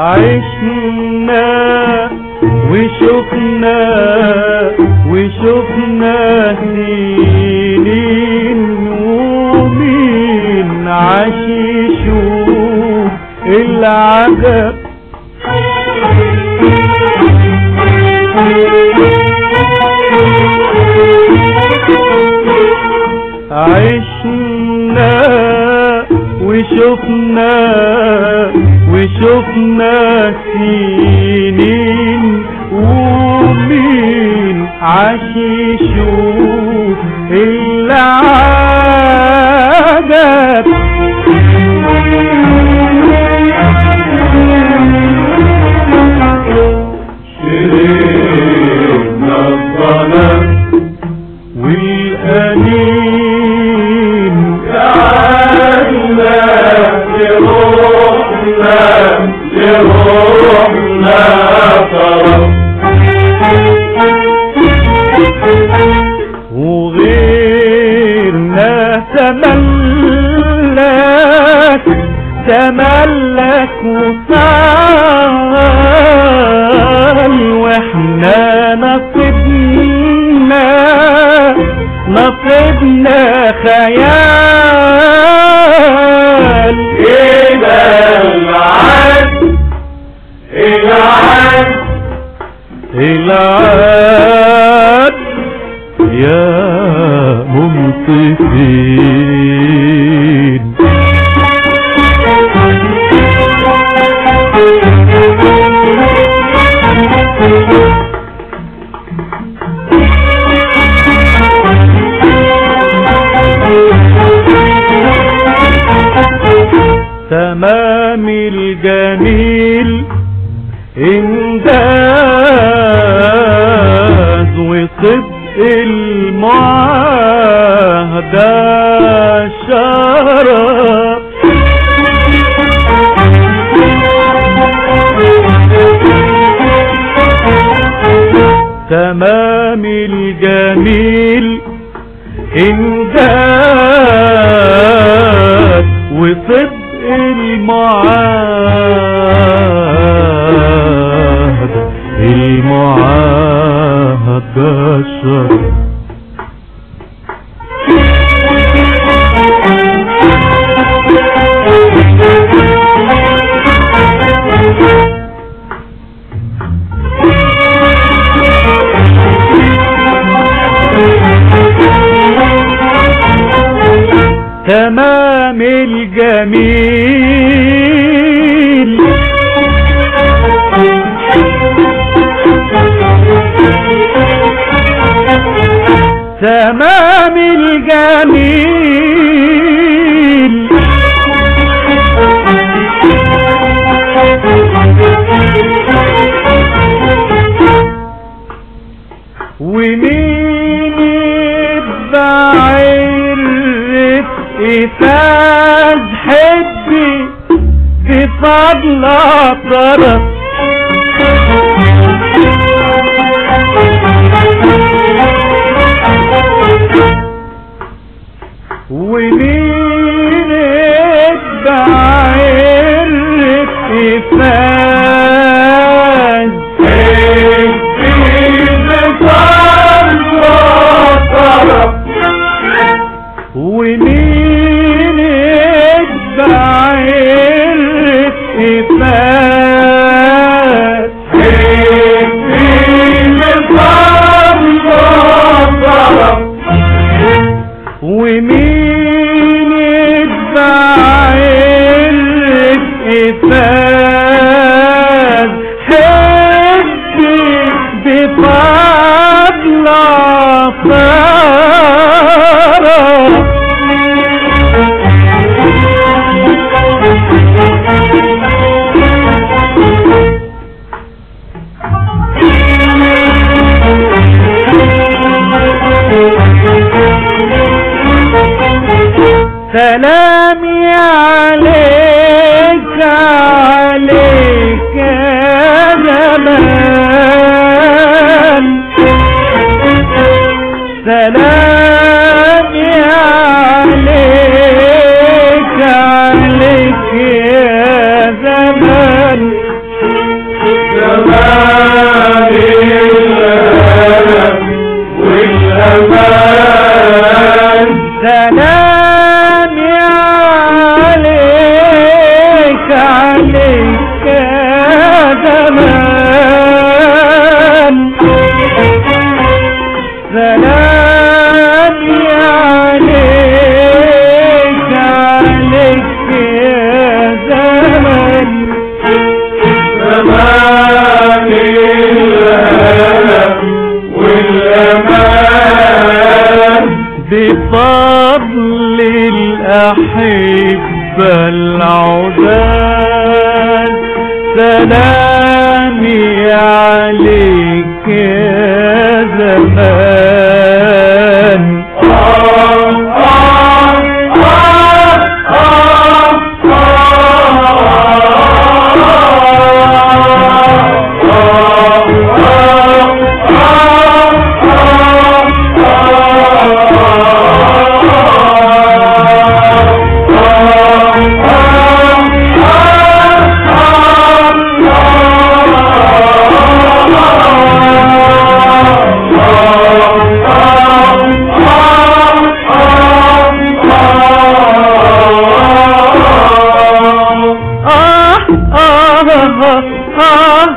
عشنا وشفنا وشفنا سنين ومين عاش يشوف العجب عشنا وشفنا وشفنا سنين ومين عاش يشوف العجب شربنا الظلام والأنين جعلنا لروحنا لروحنا طرف وغيرنا تملك تملك وصال واحنا نصبنا نصبنا خيال إلى العد العد العاد يا منصفين تمام الجميل انجاز وصدق المعاهدة شرف تمام الجميل انجاز وصدق المعاهدة المعاهدة شرف تمام الجميل تمام الجميل ومين يتبع الرفق فاز حبي بفضل طرف ومين يتبع الرفق فاز ومين يتبع الرفق فاز ومين يتبع الرفق فاز حبي بفضل فرح سلامي عليك عليك يا زمان سلامي عليك عليك يا زمان الأحبة العداد سلامي عليك يا زمان آه آه آه آه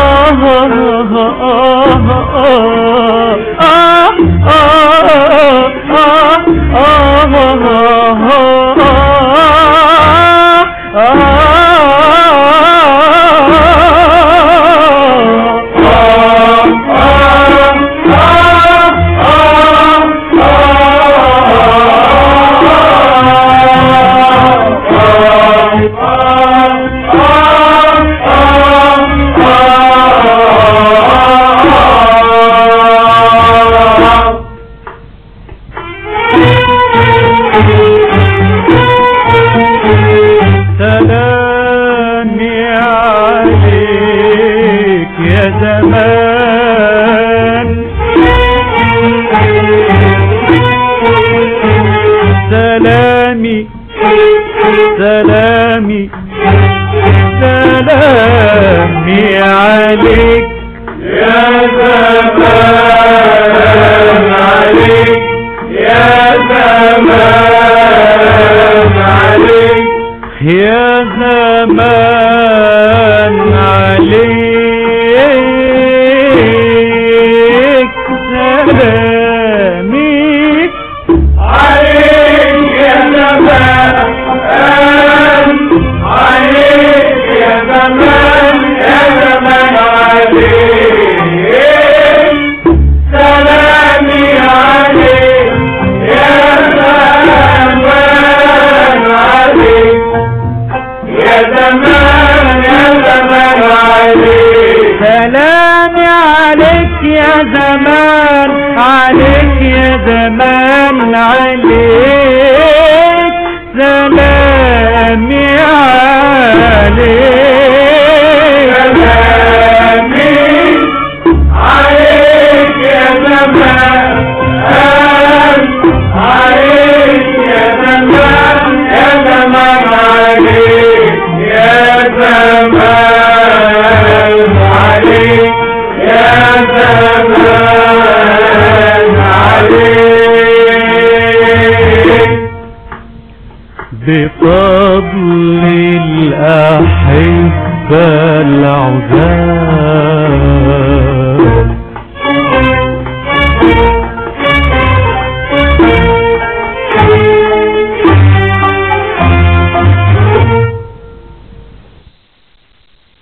سلامي عليك يا زمان سلامي سلامي سلامي عليك يا زمان عليك يا زمان عليك يا زمان عليك سلامي عليك يا زمان عليك يا زمان يا زمان عليك سلامي عليك يا زمان عليك يا زمان يا زمان عليك سلامي عليك يا زمان عليك يا زمان عليك سلامي عليك سلامي عليك يا زمان عليك يا زمان يا زمان عليك يا زمان عليك يا زمان عليك بفضل الأحبة العذاب